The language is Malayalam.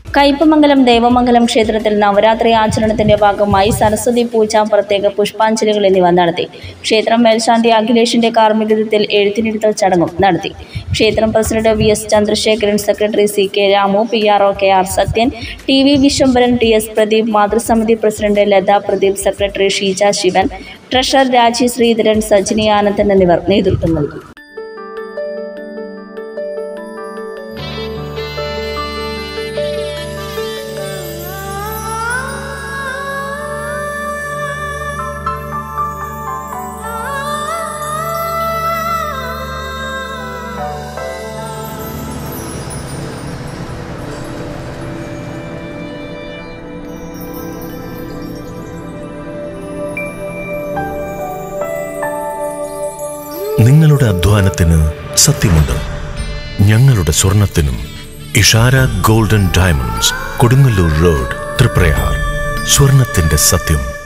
കയ്പമംഗലം ദേവമംഗലം ക്ഷേത്രത്തിൽ നവരാത്രി ആചരണത്തിന്റെ ഭാഗമായി സരസ്വതി പൂജ പ്രത്യേക പുഷ്പാഞ്ജലികൾ എന്നിവ നടത്തി ക്ഷേത്രം മേൽശാന്തി അഖിലേഷിന്റെ കാർമ്മികത്വത്തിൽ എഴുത്തിനിരുത്തൽ ചടങ്ങും നടത്തി ക്ഷേത്രം president V S Chandrasekharan secretary C K Ramu P R O K R Sathyan T V Viswambharan T S Pradeep മാതൃസമിതി president Latha Pradeep secretary Sheeja Sivan treasurer Raji Sreedharan Sajini Anandan എന്നിവർ നേതൃത്വം നൽകി നിങ്ങളുടെ അധ്വാനത്തിന് സത്യമുണ്ട് ഞങ്ങളുടെ സ്വർണത്തിനും Ishara golden diamonds Kodungallur road Triprayar സ്വർണത്തിന്റെ സത്യം